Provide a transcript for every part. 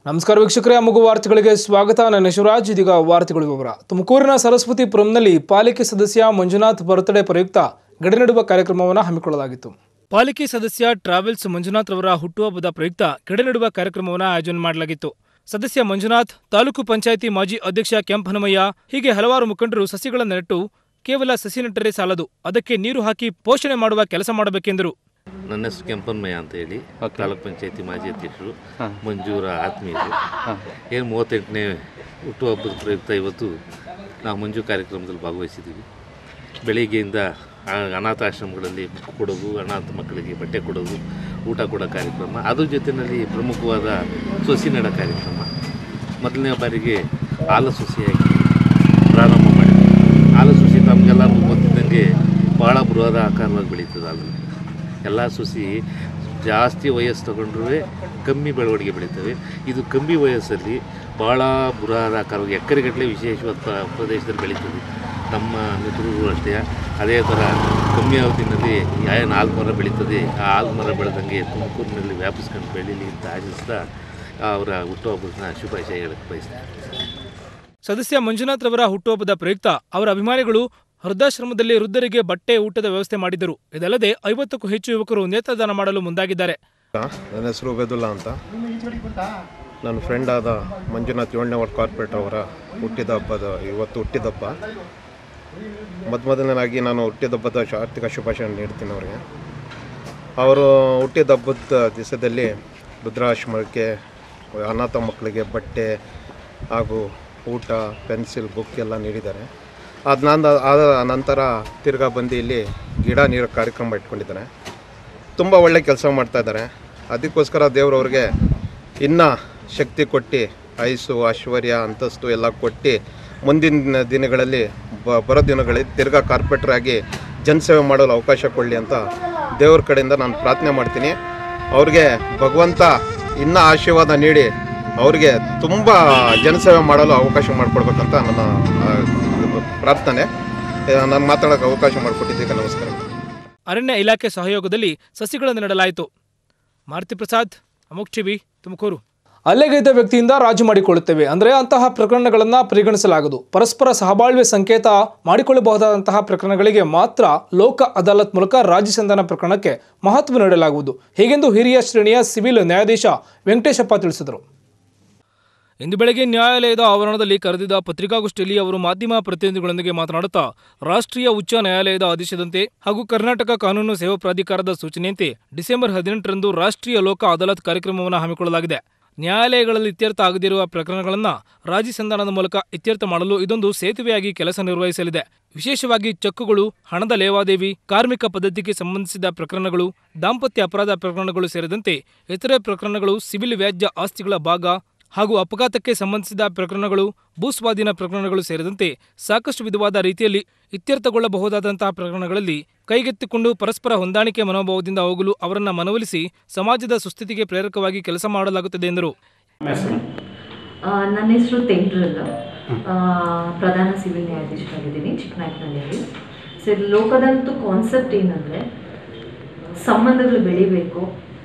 ನಮಸ್ಕಾರ ವೀಕ್ಷಕರೇ ಅಮಗು ವಾರ್ತೆಗಳಿಗೆ ಸ್ವಾಗತ ನನ್ನ ಶಿವರಾಜ್ ಇದೀಗ ವಾರ್ತೆಗಳ ವಿವರ ತುಮಕೂರಿನ ಸರಸ್ವತಿಪುರಂನಲ್ಲಿ ಪಾಲಿಕೆ ಸದಸ್ಯ ಮಂಜುನಾಥ್ ಬರ್ತ್ಡೇ ಪ್ರಯುಕ್ತ ಗಡಿನಡುವ ಕಾರ್ಯಕ್ರಮವನ್ನು ಹಮ್ಮಿಕೊಳ್ಳಲಾಗಿತ್ತು ಪಾಲಿಕೆ ಸದಸ್ಯ ಟ್ರಾವೆಲ್ಸ್ ಮಂಜುನಾಥ್ ರವರ ಹುಟ್ಟುಹಬ್ಬದ ಪ್ರಯುಕ್ತ ಗಡಿನಡುವ ಕಾರ್ಯಕ್ರಮವನ್ನು ಆಯೋಜನೆ ಮಾಡಲಾಗಿತ್ತು ಸದಸ್ಯ ಮಂಜುನಾಥ್ ತಾಲೂಕು ಪಂಚಾಯಿತಿ ಮಾಜಿ ಅಧ್ಯಕ್ಷ ಕೆಂಪ್ ಹನುಮಯ್ಯ ಹೀಗೆ ಹಲವಾರು ಮುಖಂಡರು ಸಸಿಗಳನ್ನು ನೆಟ್ಟು ಕೇವಲ ಸಸಿ ನೆಟ್ಟರೆ ಸಾಲದು ಅದಕ್ಕೆ ನೀರು ಹಾಕಿ ಪೋಷಣೆ ಮಾಡುವ ಕೆಲಸ ಮಾಡಬೇಕೆಂದರು ನನ್ನ ಹೆಸರು ಕೆಂಪನ್ಮಯ್ಯ ಅಂತ ಹೇಳಿ ತಾಲೂಕ್ ಪಂಚಾಯತಿ ಮಾಜಿ ಅಧ್ಯಕ್ಷರು ಮಂಜೂರ ಆತ್ಮೀಯರು ಏನು ಮೂವತ್ತೆಂಟನೇ ಹುಟ್ಟುಹಬ್ಬದ ಪ್ರಯುಕ್ತ ಇವತ್ತು ನಾವು ಮಂಜು ಕಾರ್ಯಕ್ರಮದಲ್ಲಿ ಭಾಗವಹಿಸಿದ್ದೀವಿ ಬೆಳಿಗ್ಗೆಯಿಂದ ಆ ಅನಾಥಾಶ್ರಮಗಳಲ್ಲಿ ಬುಕ್ ಕೊಡೋದು ಅನಾಥ ಮಕ್ಕಳಿಗೆ ಬಟ್ಟೆ ಕೊಡೋದು ಊಟ ಕೊಡೋ ಕಾರ್ಯಕ್ರಮ ಅದ್ರ ಜೊತೆಯಲ್ಲಿ ಪ್ರಮುಖವಾದ ಸೊಸಿ ನೆಡೋ ಕಾರ್ಯಕ್ರಮ ಮೊದಲನೇ ಬಾರಿಗೆ ಹಾಲು ಸೊಸೆಯಾಗಿ ಪ್ರಾರಂಭ ಮಾಡಿದ್ವಿ ಹಾಲು ಸೊಸಿ ತಮಗೆಲ್ಲರಿಗೂ ಗೊತ್ತಿದ್ದಂಗೆ ಭಾಳ ಬೃಹದ ಆಕಾರವಾಗಿ ಬೆಳೀತದೆ ಹಾಲು ಎಲ್ಲ ಸೊಸಿ ಜಾಸ್ತಿ ವಯಸ್ಸು ತಗೊಂಡ್ರೂ ಕಮ್ಮಿ ಬೆಳವಣಿಗೆ ಬೆಳೀತವೆ ಇದು ಕಮ್ಮಿ ವಯಸ್ಸಲ್ಲಿ ಭಾಳ ಬುರಾದ ಆಕಾರವಾಗಿ ಎಕರೆಗಟ್ಟಲೆ ವಿಶೇಷವಾದ ಪ್ರ- ಪ್ರದೇಶದಲ್ಲಿ ಬೆಳೀತದೆ ನಮ್ಮ ಮಿತ್ರರು ಅಷ್ಟೇ ಅದೇ ಥರ ಕಮ್ಮಿ ಅವಧಿನಲ್ಲಿ ಏನು ಹಾಲು ಮರ ಬೆಳೀತದೆ ಆ ಹಾಲು ಮರ ಬೆಳೆದಂಗೆ ತುಮಕೂರಿನಲ್ಲಿ ವ್ಯಾಪಿಸ್ಕೊಂಡು ಬೆಳೀಲಿ ಅಂತ ಆಶಿಸ್ತಾ ಅವರ ಹುಟ್ಟುಹಬ್ಬದ ಶುಭಾಶಯ ಹೇಳಕ್ಕೆ ಬಯಸ್ತೀನಿ ಸದಸ್ಯ ಮಂಜುನಾಥ್ ರವರ ಹುಟ್ಟುಹಬ್ಬದ ಪ್ರಯುಕ್ತ ಅವರ ಅಭಿಮಾನಿಗಳು ವೃದ್ಧಾಶ್ರಮದಲ್ಲಿ ವೃದ್ಧರಿಗೆ ಬಟ್ಟೆ ಊಟದ ವ್ಯವಸ್ಥೆ ಮಾಡಿದ್ದರು ಇದಲ್ಲದೆ ಐವತ್ತಕ್ಕೂ ಹೆಚ್ಚು ಯುವಕರು ನೇತ್ರದಾನ ಮಾಡಲು ಮುಂದಾಗಿದ್ದಾರೆ ನನ್ನ ಹೆಸರು ಉಬೇದುಲ್ಲಾ ಅಂತ ನನ್ನ ಫ್ರೆಂಡ್ ಆದ ಮಂಜುನಾಥ್ ಏಳನೇ ವಾರ್ಡ್ ಕಾರ್ಪೊರೇಟ್ ಅವರ ಹುಟ್ಟಿದ ಹಬ್ಬದ ಇವತ್ತು ಹುಟ್ಟಿದಬ್ಬ ಮೊದಮೊದಲನೇದಾಗಿ ನಾನು ಹುಟ್ಟಿದಬ್ಬದ ಶು- ಆರ್ಥಿಕ ಶುಭಾಶಯ ನೀಡ್ತೀನಿ ಅವರಿಗೆ ಅವರು ಹುಟ್ಟಿದ ಹಬ್ಬದ ದಿವಸದಲ್ಲಿ ವೃದ್ಧಾಶ್ರಮಕ್ಕೆ ಅನಾಥ ಮಕ್ಕಳಿಗೆ ಬಟ್ಟೆ ಹಾಗೂ ಊಟ ಪೆನ್ಸಿಲ್ ಬುಕ್ ಎಲ್ಲ ನೀಡಿದ್ದಾರೆ ಅದು ನಂದ ಆದ ನಂತರ ತಿರ್ಗಾ ಬಂದು ಇಲ್ಲಿ ಗಿಡ ನೀರು ಕಾರ್ಯಕ್ರಮ ಇಟ್ಕೊಂಡಿದ್ದಾರೆ ತುಂಬ ಒಳ್ಳೆ ಕೆಲಸ ಮಾಡ್ತಾ ಇದ್ದಾರೆ ಅದಕ್ಕೋಸ್ಕರ ದೇವ್ರವ್ರಿಗೆ ಇನ್ನೂ ಶಕ್ತಿ ಕೊಟ್ಟು ಐಸು ಐಶ್ವರ್ಯ ಅಂತಸ್ತು ಎಲ್ಲ ಕೊಟ್ಟು ಮುಂದಿನ ದಿನಗಳಲ್ಲಿ ಬ ಬರೋ ದಿನಗಳಲ್ಲಿ ತಿರ್ಗಾ ಕಾರ್ಪೊರೇಟರ್ ಆಗಿ ಜನಸೇವೆ ಮಾಡಲು ಅವಕಾಶ ಕೊಡಲಿ ಅಂತ ದೇವ್ರ ಕಡೆಯಿಂದ ನಾನು ಪ್ರಾರ್ಥನೆ ಮಾಡ್ತೀನಿ ಅವ್ರಿಗೆ ಭಗವಂತ ಇನ್ನೂ ಆಶೀರ್ವಾದ ನೀಡಿ ಅವ್ರಿಗೆ ತುಂಬ ಜನಸೇವೆ ಮಾಡಲು ಅವಕಾಶ ಮಾಡಿಕೊಡ್ಬೇಕಂತ ನನ್ನ ಆ, ಪ್ರಾರ್ಥನೆ ನಾನು ಮಾತಾಡೋಕ್ಕೆ ಅವಕಾಶ ಮಾಡಿಕೊಟ್ಟಿದ್ದಕ್ಕೆ ನಮಸ್ಕಾರ ಅರಣ್ಯ ಇಲಾಖೆ ಸಹಯೋಗದಲ್ಲಿ ಸಸಿಗಳನ್ನು ನೆಡಲಾಯಿತು ಮಾರುತಿ ಪ್ರಸಾದ್ ಅಮೋಕ್ ಟಿವಿ ತುಮಕೂರು ಹಲ್ಲೆಗೈದ ವ್ಯಕ್ತಿಯಿಂದ ರಾಜಿ ಮಾಡಿಕೊಳ್ಳುತ್ತೇವೆ ಅಂದರೆ ಅಂತಹ ಪ್ರಕರಣಗಳನ್ನು ಪರಿಗಣಿಸಲಾಗದು ಪರಸ್ಪರ ಸಹಬಾಳ್ವೆ ಸಂಕೇತ ಮಾಡಿಕೊಳ್ಳಬಹುದಾದಂತಹ ಪ್ರಕರಣಗಳಿಗೆ ಮಾತ್ರ ಲೋಕ ಅದಾಲತ್ ಮೂಲಕ ರಾಜಿ ಸಂಧಾನ ಪ್ರಕರಣಕ್ಕೆ ಮಹತ್ವ ನೀಡಲಾಗುವುದು ಹೀಗೆಂದು ಹಿರಿಯ ಶ್ರೇಣಿಯ ಸಿವಿಲ್ ನ್ಯಾಯಾಧೀಶ ವೆಂಕಟೇಶಪ್ಪ ತಿಳಿಸಿದರು ಇಂದು ಬೆಳಗ್ಗೆ ನ್ಯಾಯಾಲಯದ ಆವರಣದಲ್ಲಿ ಕರೆದಿದ್ದ ಪತ್ರಿಕಾಗೋಷ್ಠಿಯಲ್ಲಿ ಅವರು ಮಾಧ್ಯಮ ಪ್ರತಿನಿಧಿಗಳೊಂದಿಗೆ ಮಾತನಾಡುತ್ತಾ ರಾಷ್ಟ್ರೀಯ ಉಚ್ಚ ನ್ಯಾಯಾಲಯದ ಆದೇಶದಂತೆ ಹಾಗೂ ಕರ್ನಾಟಕ ಕಾನೂನು ಸೇವಾ ಪ್ರಾಧಿಕಾರದ ಸೂಚನೆಯಂತೆ ಡಿಸೆಂಬರ್ ಹದಿನೆಂಟರಂದು ರಾಷ್ಟ್ರೀಯ ಲೋಕ ಅದಾಲತ್ ಕಾರ್ಯಕ್ರಮವನ್ನು ಹಮ್ಮಿಕೊಳ್ಳಲಾಗಿದೆ ನ್ಯಾಯಾಲಯಗಳಲ್ಲಿ ಇತ್ಯರ್ಥ ಆಗದಿರುವ ಪ್ರಕರಣಗಳನ್ನು ರಾಜಿ ಸಂಧಾನದ ಮೂಲಕ ಇತ್ಯರ್ಥ ಮಾಡಲು ಇದೊಂದು ಸೇತುವೆಯಾಗಿ ಕೆಲಸ ನಿರ್ವಹಿಸಲಿದೆ ವಿಶೇಷವಾಗಿ ಚೆಕ್ಕುಗಳು ಹಣದ ಲೇವಾದೇವಿ ಕಾರ್ಮಿಕ ಪದ್ಧತಿಗೆ ಸಂಬಂಧಿಸಿದ ಪ್ರಕರಣಗಳು ದಾಂಪತ್ಯ ಅಪರಾಧ ಪ್ರಕರಣಗಳು ಸೇರಿದಂತೆ ಇತರೆ ಪ್ರಕರಣಗಳು ಸಿವಿಲ್ ವ್ಯಾಜ್ಯ ಆಸ್ತಿಗಳ ಭಾಗ ಹಾಗೂ ಅಪಘಾತಕ್ಕೆ ಸಂಬಂಧಿಸಿದ ಪ್ರಕರಣಗಳು ಭೂಸ್ವಾಧೀನ ಪ್ರಕರಣಗಳು ಸೇರಿದಂತೆ ಸಾಕಷ್ಟು ವಿಧವಾದ ರೀತಿಯಲ್ಲಿ ಇತ್ಯರ್ಥಗೊಳ್ಳಬಹುದಾದಂತಹ ಪ್ರಕರಣಗಳಲ್ಲಿ ಕೈಗೆತ್ತಿಕೊಂಡು ಪರಸ್ಪರ ಹೊಂದಾಣಿಕೆ ಮನೋಭಾವದಿಂದ ಹೋಗಲು ಅವರನ್ನ ಮನವೊಲಿಸಿ ಸಮಾಜದ ಸುಸ್ಥಿತಿಗೆ ಪ್ರೇರಕವಾಗಿ ಕೆಲಸ ಮಾಡಲಾಗುತ್ತದೆ ಎಂದರು ಆ, ನನ್ನ ಹೆಸರು ತೆಂಡ್ರಲ್ಲ ಆ, ಪ್ರಧಾನ ಸಿವಿಲ್ ನ್ಯಾಯಾಧೀಶರಾಗಿದ್ದೀನಿ ಚಿಕ್ಕನಾಯಕನಹಳ್ಳಿಯಲ್ಲಿ ಸರ್ ಲೋಕದಂತೂ ಕಾನ್ಸೆಪ್ಟ್ ಏನಂದರೆ ಸಂಬಂಧಗಳು ಬೆಳಿಬೇಕು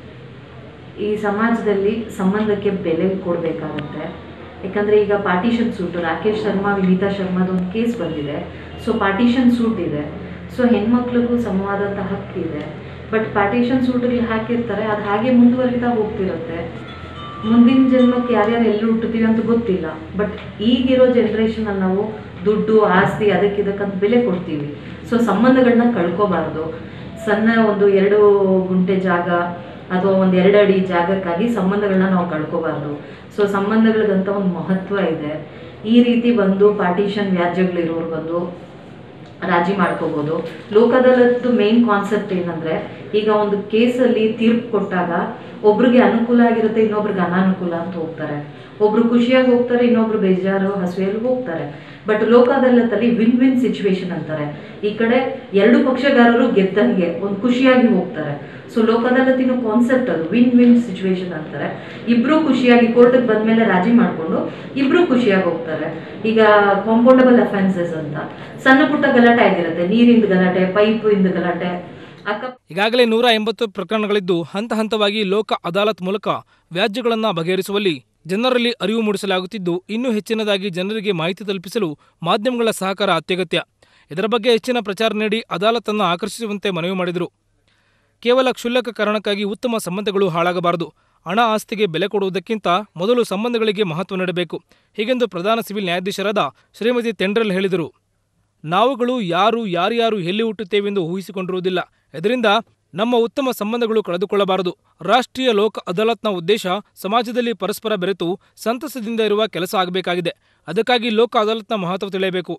ಈ ಸಮಾಜದಲ್ಲಿ ಸಂಬಂಧಕ್ಕೆ ಬೆಲೆ ಕೊಡಬೇಕಾಗತ್ತೆ ಯಾಕಂದರೆ ಈಗ ಪಾರ್ಟಿಷನ್ ಸೂಟು ರಾಕೇಶ್ ಶರ್ಮಾ ವಿನೀತಾ ಶರ್ಮಾದೊಂದು ಕೇಸ್ ಬಂದಿದೆ ಸೊ ಪಾರ್ಟಿಷನ್ ಸೂಟ್ ಇದೆ ಸೊ ಹೆಣ್ಮಕ್ಳಿಗೂ ಸಮವಾದಂಥ ಹಕ್ಕಿದೆ ಬಟ್ ಪಾರ್ಟಿಷನ್ ಸೂಟ್ಗಳು ಹಾಕಿರ್ತಾರೆ ಅದು ಹಾಗೆ ಮುಂದುವರಿತಾ ಹೋಗ್ತಿರುತ್ತೆ ಮುಂದಿನ ಜನ್ಮಕ್ಕೆ ಯಾರ್ಯಾರು ಎಲ್ಲಿ ಹುಟ್ಟುತ್ತೀವಿ ಅಂತ ಗೊತ್ತಿಲ್ಲ ಬಟ್ ಈಗಿರೋ ಜನ್ರೇಷನಲ್ಲಿ ನಾವು ದುಡ್ಡು ಆಸ್ತಿ ಅದಕ್ಕೆ ಇದಕ್ಕಂತ ಬೆಲೆ ಕೊಡ್ತೀವಿ ಸೊ ಸಂಬಂಧಗಳನ್ನ ಕಳ್ಕೊಬಾರ್ದು ಸಣ್ಣ ಒಂದು ಎರಡು ಗುಂಟೆ ಜಾಗ ಅಥವಾ ಒಂದು ಎರಡು ಅಡಿ ಜಾಗಕ್ಕಾಗಿ ಸಂಬಂಧಗಳನ್ನ ನಾವು ಕಳ್ಕೊಬಾರ್ದು ಸೊ ಸಂಬಂಧಗಳಿಗಂತ ಒಂದು ಮಹತ್ವ ಇದೆ ಈ ರೀತಿ ಬಂದು ಪಾರ್ಟಿಷನ್ ವ್ಯಾಜ್ಯಗಳಿರೋರು ಬಂದು ರಾಜಿ ಮಾಡ್ಕೋಬೋದು ಲೋಕ ಅದಾಲತ್ದು ಮೇನ್ ಕಾನ್ಸೆಪ್ಟ್ ಏನಂದ್ರೆ ಈಗ ಒಂದು ಕೇಸಲ್ಲಿ ತೀರ್ಪು ಕೊಟ್ಟಾಗ ಒಬ್ರಿಗೆ ಅನುಕೂಲ ಆಗಿರುತ್ತೆ ಇನ್ನೊಬ್ರಿಗೆ ಅನಾನುಕೂಲ ಅಂತ ಹೋಗ್ತಾರೆ ಒಬ್ರು ಖುಷಿಯಾಗಿ ಹೋಗ್ತಾರೆ ಇನ್ನೊಬ್ರು ಬೇಜಾರು ಹಸುವೆಯಲ್ಲಿ ಹೋಗ್ತಾರೆ ಬಟ್ ಲೋಕ ಅದಾಲತ್ತಲ್ಲಿ ವಿನ್ ವಿನ್ ಸಿಚುವೇಶನ್ ಅಂತಾರೆ ಈ ಕಡೆ ಎರಡು ಪಕ್ಷಗಾರರು ಗೆದ್ದಂಗೆ ಒಂದು ಖುಷಿಯಾಗಿ ಹೋಗ್ತಾರೆ ಸೊ ಲೋಕ ಅದಾಲತಿನ ಕಾನ್ಸೆಪ್ಟ್ ಅದು ವಿನ್ ವಿನ್ ಸಿಚುವೇಶನ್ ಅಂತಾರೆ ಇಬ್ರು ಖುಷಿಯಾಗಿ ಕೋರ್ಟಿಗೆ ಬಂದ್ಮೇಲೆ ರಾಜಿ ಮಾಡ್ಕೊಂಡು ಇಬ್ರು ಖುಷಿಯಾಗಿ ಹೋಗ್ತಾರೆ ಈಗ ಕಾಂಪೌಂಡಬಲ್ ಅಫೆನ್ಸಸ್ ಅಂತ ಸಣ್ಣ ಪುಟ್ಟ ಗಲಾಟೆ ಆಗಿರುತ್ತೆ ನೀರಿಂದ ಗಲಾಟೆ ಪೈಪ್ ಇಂದ ಗಲಾಟೆ ಅಕ್ಕ ಈಗಾಗಲೇ ನೂರ ಎಂಬತ್ತು ಪ್ರಕರಣಗಳಿದ್ದು ಹಂತ ಹಂತವಾಗಿ ಲೋಕ ಅದಾಲತ್ ಮೂಲಕ ವ್ಯಾಜ್ಯಗಳನ್ನು ಬಗೆಹರಿಸುವಲ್ಲಿ ಜನರಲ್ಲಿ ಅರಿವು ಮೂಡಿಸಲಾಗುತ್ತಿದ್ದು ಇನ್ನೂ ಹೆಚ್ಚಿನದಾಗಿ ಜನರಿಗೆ ಮಾಹಿತಿ ತಲುಪಿಸಲು ಮಾಧ್ಯಮಗಳ ಸಹಕಾರ ಅತ್ಯಗತ್ಯ ಇದರ ಬಗ್ಗೆ ಹೆಚ್ಚಿನ ಪ್ರಚಾರ ನೀಡಿ ಅದಾಲತನ್ನು ಆಕರ್ಷಿಸುವಂತೆ ಮನವಿ ಮಾಡಿದರು ಕೇವಲ ಕ್ಷುಲ್ಲಕ ಕಾರಣಕ್ಕಾಗಿ ಉತ್ತಮ ಸಂಬಂಧಗಳು ಹಾಳಾಗಬಾರದು ಹಣ ಆಸ್ತಿಗೆ ಬೆಲೆ ಕೊಡುವುದಕ್ಕಿಂತ ಮೊದಲು ಸಂಬಂಧಗಳಿಗೆ ಮಹತ್ವ ನೀಡಬೇಕು ಹೀಗೆಂದು ಪ್ರಧಾನ ಸಿವಿಲ್ ನ್ಯಾಯಾಧೀಶರಾದ ಶ್ರೀಮತಿ ತೆಂಡ್ರಲ್ ಹೇಳಿದರು ನಾವುಗಳು ಯಾರು ಯಾರ್ಯಾರು ಎಲ್ಲಿ ಹುಟ್ಟುತ್ತೇವೆಂದು ಊಹಿಸಿಕೊಂಡಿರುವುದಿಲ್ಲ ಇದರಿಂದ ನಮ್ಮ ಉತ್ತಮ ಸಂಬಂಧಗಳು ಕಳೆದುಕೊಳ್ಳಬಾರದು ರಾಷ್ಟ್ರೀಯ ಲೋಕ ಅದಾಲತ್ನ ಉದ್ದೇಶ ಸಮಾಜದಲ್ಲಿ ಪರಸ್ಪರ ಬೆರೆತು ಸಂತಸದಿಂದ ಇರುವ ಕೆಲಸ ಆಗಬೇಕಾಗಿದೆ ಅದಕ್ಕಾಗಿ ಲೋಕ ಅದಾಲತ್ನ ಮಹತ್ವ ತಿಳಿಯಬೇಕು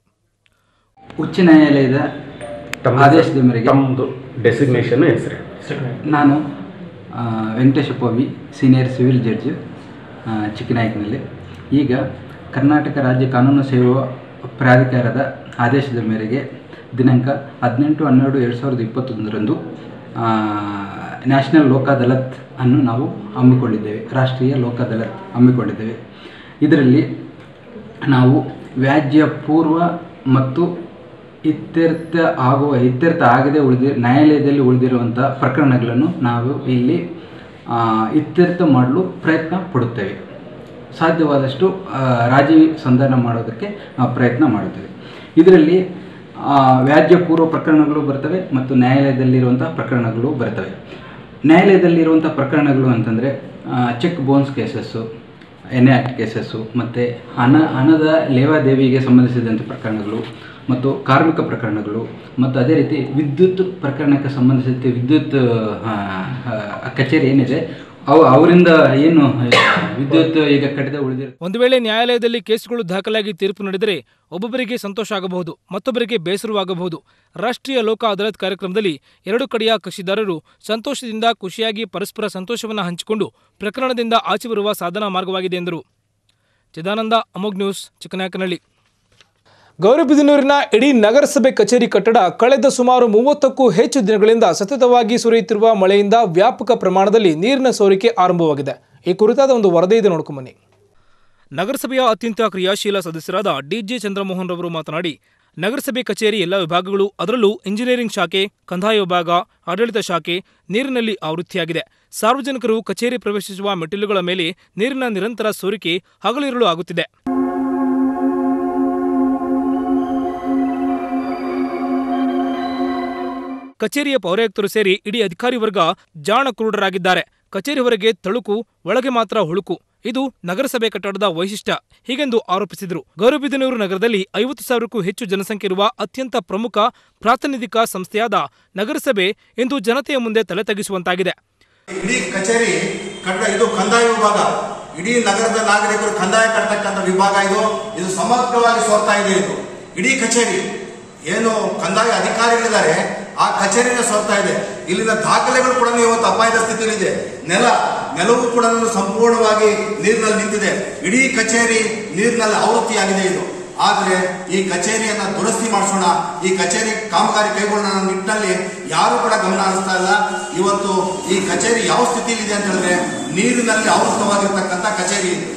ಉಚ್ಚ ನ್ಯಾಯಾಲಯದ ತಮ್ಮ ಆದೇಶದ ಮೇರೆಗೆ ತಮ್ಮದು ಡೆಸಿಗ್ನೇಷನ್ ಹೆಸರು ನಾನು ಆ, Venkateshappa V senior civil judge ಆ, ಚಿಕ್ಕನಾಯಕನಲ್ಲಿ ಈಗ ಕರ್ನಾಟಕ ರಾಜ್ಯ ಕಾನೂನು ಸೇವಾ ಪ್ರಾಧಿಕಾರದ ಆದೇಶದ ಮೇರೆಗೆ ದಿನಾಂಕ ಹದಿನೆಂಟು ಹನ್ನೆರಡು ಎರಡು ಸಾವಿರದ ಇಪ್ಪತ್ತೊಂದರಂದು ಆ, ನ್ಯಾಷನಲ್ ಲೋಕ್ ಅದಾಲತ್ ಅನ್ನು ನಾವು ಹಮ್ಮಿಕೊಂಡಿದ್ದೇವೆ ರಾಷ್ಟ್ರೀಯ ಲೋಕ್ ಅದಾಲತ್ ಹಮ್ಮಿಕೊಂಡಿದ್ದೇವೆ ಇದರಲ್ಲಿ ನಾವು ವ್ಯಾಜ್ಯ ಪೂರ್ವ ಮತ್ತು ಇತ್ಯರ್ಥ ಆಗುವ ಇತ್ಯರ್ಥ ಆಗದೆ ಉಳಿದಿ ನ್ಯಾಯಾಲಯದಲ್ಲಿ ಉಳಿದಿರುವಂಥ ಪ್ರಕರಣಗಳನ್ನು ನಾವು ಇಲ್ಲಿ ಆ, ಇತ್ಯರ್ಥ ಮಾಡಲು ಪ್ರಯತ್ನ ಪಡುತ್ತೇವೆ ಸಾಧ್ಯವಾದಷ್ಟು ಆ, ರಾಜಿ ಸಂಧಾನ ಮಾಡೋದಕ್ಕೆ ನಾವು ಪ್ರಯತ್ನ ಮಾಡುತ್ತೇವೆ ಇದರಲ್ಲಿ ಆ, ವ್ಯಾಜ್ಯ ಪೂರ್ವ ಪ್ರಕರಣಗಳು ಬರ್ತವೆ ಮತ್ತು ನ್ಯಾಯಾಲಯದಲ್ಲಿರುವಂಥ ಪ್ರಕರಣಗಳು ಬರ್ತವೆ ನ್ಯಾಯಾಲಯದಲ್ಲಿರುವಂಥ ಪ್ರಕರಣಗಳು ಅಂತಂದರೆ cheque bounce cases N act cases ಮತ್ತು ಹಣ ಹಣದ ಲೇವಾದೇವಿಗೆ ಸಂಬಂಧಿಸಿದಂಥ ಪ್ರಕರಣಗಳು ಮತ್ತು ಕಾರ್ಮಿಕ ಪ್ರಕರಣಗಳು ಮತ್ತು ಅದೇ ರೀತಿ ವಿದ್ಯುತ್ ಪ್ರಕರಣಕ್ಕೆ ಸಂಬಂಧಿಸಿದಂತೆ ವಿದ್ಯುತ್ ಆ, ಆ, ಕಚೇರಿ ಏನಿದೆ ಅವು ಅವರಿಂದ ಏನು ವಿದ್ಯುತ್ ಈಗ ಕಡಿತ ಉಳಿದಿರೋ ಒಂದು ವೇಳೆ ನ್ಯಾಯಾಲಯದಲ್ಲಿ ಕೇಸುಗಳು ದಾಖಲಾಗಿ ತೀರ್ಪು ನೀಡಿದರೆ ಒಬ್ಬೊಬ್ಬರಿಗೆ ಸಂತೋಷ ಆಗಬಹುದು ಮತ್ತೊಬ್ಬರಿಗೆ ಬೇಸರವಾಗಬಹುದು ರಾಷ್ಟ್ರೀಯ ಲೋಕ ಅದಾಲತ್ ಕಾರ್ಯಕ್ರಮದಲ್ಲಿ ಎರಡು ಕಡೆಯ ಕಕ್ಷಿದಾರರು ಸಂತೋಷದಿಂದ ಖುಷಿಯಾಗಿ ಪರಸ್ಪರ ಸಂತೋಷವನ್ನು ಹಂಚಿಕೊಂಡು ಪ್ರಕರಣದಿಂದ ಆಚೆ ಬರುವ ಸಾಧನಾ ಮಾರ್ಗವಾಗಿದೆ ಎಂದರು ಚಿದಾನಂದ ಅಮೋಗ್ ನ್ಯೂಸ್ ಚಿಕ್ಕನಾಯಕನಹಳ್ಳಿ ಗೌರಿಬಿದನೂರಿನ ಇಡೀ ನಗರಸಭೆ ಕಚೇರಿ ಕಟ್ಟಡ ಕಳೆದ ಸುಮಾರು ಮೂವತ್ತಕ್ಕೂ ಹೆಚ್ಚು ದಿನಗಳಿಂದ ಸತತವಾಗಿ ಸುರಿಯುತ್ತಿರುವ ಮಳೆಯಿಂದ ವ್ಯಾಪಕ ಪ್ರಮಾಣದಲ್ಲಿ ನೀರಿನ ಸೋರಿಕೆ ಆರಂಭವಾಗಿದೆ ಈ ಕುರಿತಾದ ಒಂದು ವರದಿ ಇದೆ ನೋಡ್ಕೊಂಬನ್ನಿ ನಗರಸಭೆಯ ಅತ್ಯಂತ ಕ್ರಿಯಾಶೀಲ ಸದಸ್ಯರಾದ ಡಿಜೆ ಚಂದ್ರಮೋಹನ್ ರವರು ಮಾತನಾಡಿ ನಗರಸಭೆ ಕಚೇರಿ ಎಲ್ಲ ವಿಭಾಗಗಳು ಅದರಲ್ಲೂ ಇಂಜಿನಿಯರಿಂಗ್ ಶಾಖೆ ಕಂದಾಯ ವಿಭಾಗ ಆಡಳಿತ ಶಾಖೆ ನೀರಿನಲ್ಲಿ ಆವೃತ್ತಿಯಾಗಿದೆ ಸಾರ್ವಜನಿಕರು ಕಚೇರಿ ಪ್ರವೇಶಿಸುವ ಮೆಟ್ಟಿಲುಗಳ ಮೇಲೆ ನೀರಿನ ನಿರಂತರ ಸೋರಿಕೆ ಹಗಲಿರುಳು ಆಗುತ್ತಿದೆ ಕಚೇರಿಯ ಪೌರಾಯುಕ್ತರು ಸೇರಿ ಇಡೀ ಅಧಿಕಾರಿ ವರ್ಗ ಜಾಣ ಕುರುಡರಾಗಿದ್ದಾರೆ ಕಚೇರಿ ಹೊರಗೆ ತಳುಕು ಒಳಗೆ ಮಾತ್ರ ಹುಳುಕು ಇದು ನಗರಸಭೆ ಕಟ್ಟಡದ ವೈಶಿಷ್ಟ್ಯ ಹೀಗೆಂದು ಆರೋಪಿಸಿದರು ಗೌರಬಿದನೂರು ನಗರದಲ್ಲಿ ಐವತ್ತು ಸಾವಿರಕ್ಕೂ ಹೆಚ್ಚು ಜನಸಂಖ್ಯೆ ಇರುವ ಅತ್ಯಂತ ಪ್ರಮುಖ ಪ್ರಾತಿನಿಧಿಕ ಸಂಸ್ಥೆಯಾದ ನಗರಸಭೆ ಇಂದು ಜನತೆಯ ಮುಂದೆ ತಲೆ ತಗ್ಗಿಸುವಂತಾಗಿದೆ ಇಡೀ ಕಚೇರಿ ಕಟ್ಟ ಇದು ಕಂದಾಯ ವಿಭಾಗ ಇಡೀ ನಗರದ ನಾಗರಿಕರು ಕಂದಾಯ ಕಟ್ಟತಕ್ಕಂಥ ವಿಭಾಗ ಇದು ಇದು ಸಮಗ್ರವಾಗಿ ಸೋರ್ತಾ ಇದೆ ಇದು ಇಡೀ ಕಚೇರಿ ಏನು ಕಂದಾಯ ಅಧಿಕಾರಿಗಳಿದ್ದಾರೆ ಆ ಕಚೇರಿನ ಸೋರ್ತಾ ಇದೆ ಇಲ್ಲಿನ ದಾಖಲೆಗಳು ಕೂಡ ಇವತ್ತು ಅಪಾಯದ ಸ್ಥಿತಿಯಲ್ಲಿದೆ ನೆಲ ನೆಲವು ಕೂಡ ಸಂಪೂರ್ಣವಾಗಿ ನೀರಿನಲ್ಲಿ ನಿಂತಿದೆ ಇಡೀ ಕಚೇರಿ ನೀರಿನಲ್ಲಿ ಆವೃತ್ತಿಯಾಗಿದೆ ಇದು ಆದರೆ ಈ ಕಚೇರಿಯನ್ನ ದುರಸ್ತಿ ಮಾಡಿಸೋಣ ಈ ಕಚೇರಿ ಕಾಮಗಾರಿ ಕೈಗೊಳ್ಳೋಣ ಅನ್ನೋ ನಿಟ್ಟಿನಲ್ಲಿ ಯಾರು ಕೂಡ ಗಮನ ಹರಿಸ್ತಾ ಇಲ್ಲ ಇವತ್ತು ಈ ಕಚೇರಿ ಯಾವ ಸ್ಥಿತಿಯಲ್ಲಿದೆ ಅಂತ ಹೇಳಿದ್ರೆ ನೀರಿನಲ್ಲಿ ಆವೃತವಾಗಿರ್ತಕ್ಕಂಥ ಕಚೇರಿ ಇದೆ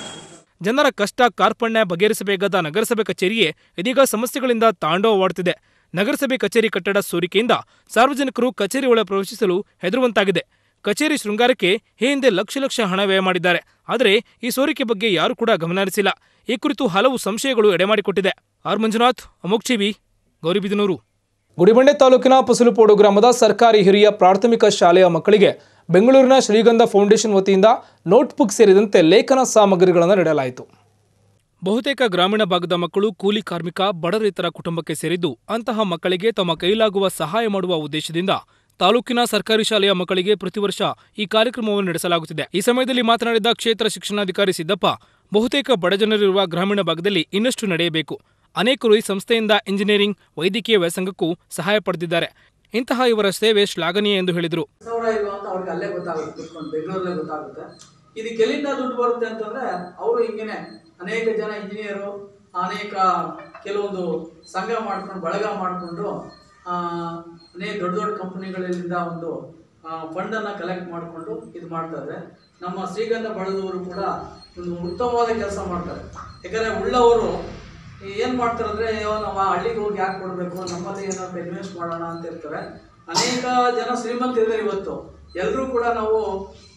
ಜನರ ಕಷ್ಟ ಕಾರ್ಪಣ್ಯ ಬಗೆಹರಿಸಬೇಕಾದ ನಗರಸಭೆ ಕಚೇರಿಯೇ ಇದೀಗ ಸಮಸ್ಯೆಗಳಿಂದ ತಾಂಡವವಾಡುತ್ತಿದೆ ನಗರಸಭೆ ಕಚೇರಿ ಕಟ್ಟಡ ಸೋರಿಕೆಯಿಂದ ಸಾರ್ವಜನಿಕರು ಕಚೇರಿ ಒಳ ಪ್ರವೇಶಿಸಲು ಹೆದರುವಂತಾಗಿದೆ ಕಚೇರಿ ಶೃಂಗಾರಕ್ಕೆ ಈ ಹಿಂದೆ ಲಕ್ಷ ಲಕ್ಷ ಹಣ ವ್ಯಯ ಮಾಡಿದ್ದಾರೆ ಆದರೆ ಈ ಸೋರಿಕೆ ಬಗ್ಗೆ ಯಾರೂ ಕೂಡ ಗಮನ ಹರಿಸಿಲ್ಲ ಈ ಕುರಿತು ಹಲವು ಸಂಶಯಗಳು ಎಡೆಮಾಡಿಕೊಟ್ಟಿದೆ ಆರ್ ಮಂಜುನಾಥ್ ಅಮೋಕ್ ಟಿವಿ ಗೌರಿಬಿದನೂರು ಗುಡಿಬಂಡೆ ತಾಲೂಕಿನ ಪಸಲುಪೋಡು ಗ್ರಾಮದ ಸರ್ಕಾರಿ ಹಿರಿಯ ಪ್ರಾಥಮಿಕ ಶಾಲೆಯ ಮಕ್ಕಳಿಗೆ ಬೆಂಗಳೂರಿನ ಶ್ರೀಗಂಧ ಫೌಂಡೇಶನ್ ವತಿಯಿಂದ ನೋಟ್ಬುಕ್ ಸೇರಿದಂತೆ ಲೇಖನ ಸಾಮಗ್ರಿಗಳನ್ನು ನೀಡಲಾಯಿತು ಬಹುತೇಕ ಗ್ರಾಮೀಣ ಭಾಗದ ಮಕ್ಕಳು ಕೂಲಿ ಕಾರ್ಮಿಕ ಬಡ ರೈತರ ಕುಟುಂಬಕ್ಕೆ ಸೇರಿದ್ದು ಅಂತಹ ಮಕ್ಕಳಿಗೆ ತಮ್ಮ ಕೈಲಾಗುವ ಸಹಾಯ ಮಾಡುವ ಉದ್ದೇಶದಿಂದ ತಾಲೂಕಿನ ಸರ್ಕಾರಿ ಶಾಲೆಯ ಮಕ್ಕಳಿಗೆ ಪ್ರತಿ ವರ್ಷ ಈ ಕಾರ್ಯಕ್ರಮವನ್ನು ನಡೆಸಲಾಗುತ್ತಿದೆ ಈ ಸಮಯದಲ್ಲಿ ಮಾತನಾಡಿದ ಕ್ಷೇತ್ರ ಶಿಕ್ಷಣಾಧಿಕಾರಿ ಸಿದ್ದಪ್ಪ ಬಹುತೇಕ ಬಡಜನರಿರುವ ಗ್ರಾಮೀಣ ಭಾಗದಲ್ಲಿ ಇನ್ನಷ್ಟು ನಡೆಯಬೇಕು ಅನೇಕರು ಈ ಸಂಸ್ಥೆಯಿಂದ ಇಂಜಿನಿಯರಿಂಗ್ ವೈದ್ಯಕೀಯ ವ್ಯಾಸಂಗಕ್ಕೂ ಸಹಾಯ ಪಡೆದಿದ್ದಾರೆ ಇಂತಹ ಇವರ ಸೇವೆ ಶ್ಲಾಘನೀಯ ಎಂದು ಹೇಳಿದರು ಸಾವಿರ ಇಲ್ವಾ ಅಂತ ಅವ್ರಿಗೆ ಅಲ್ಲೇ ಗೊತ್ತಾಗುತ್ತೆ ಕುತ್ಕೊಂಡು ಬೆಂಗಳೂರಲ್ಲೇ ಗೊತ್ತಾಗುತ್ತೆ ಇದಕ್ಕೆ ಎಲ್ಲಿಂದ ದುಡ್ಡು ಬರುತ್ತೆ ಅಂತಂದ್ರೆ ಅವರು ಹಿಂಗೇನೆ ಅನೇಕ ಜನ ಇಂಜಿನಿಯರು ಅನೇಕ ಕೆಲವೊಂದು ಸಂಘ ಮಾಡ್ಕೊಂಡು ಬಳಗ ಮಾಡಿಕೊಂಡು ಅನೇಕ ದೊಡ್ಡ ದೊಡ್ಡ ಕಂಪನಿಗಳಿಂದ ಒಂದು ಫಂಡನ್ನು ಕಲೆಕ್ಟ್ ಮಾಡಿಕೊಂಡು ಇದು ಮಾಡ್ತಾ ಇದ್ದಾರೆ ನಮ್ಮ ಶ್ರೀಗಂಧ ಬಳದವರು ಕೂಡ ಒಂದು ಉತ್ತಮವಾದ ಕೆಲಸ ಮಾಡ್ತಾರೆ ಯಾಕಂದರೆ ಉಳ್ಳವರು ಏನು ಮಾಡ್ತಾರೆ ಅಂದರೆ ಅಯ್ಯೋ ನಾವು ಆ ಹಳ್ಳಿಗೆ ಹೋಗಿ ಯಾಕೆ ಕೊಡಬೇಕು ನಮ್ಮಲ್ಲಿ ಏನಾದ್ರು ಇನ್ವೆಸ್ಟ್ ಮಾಡೋಣ ಅಂತ ಇರ್ತಾರೆ ಅನೇಕ ಜನ ಶ್ರೀಮಂತರಿದ್ದಾರೆ ಇವತ್ತು ಎಲ್ಲರೂ ಕೂಡ ನಾವು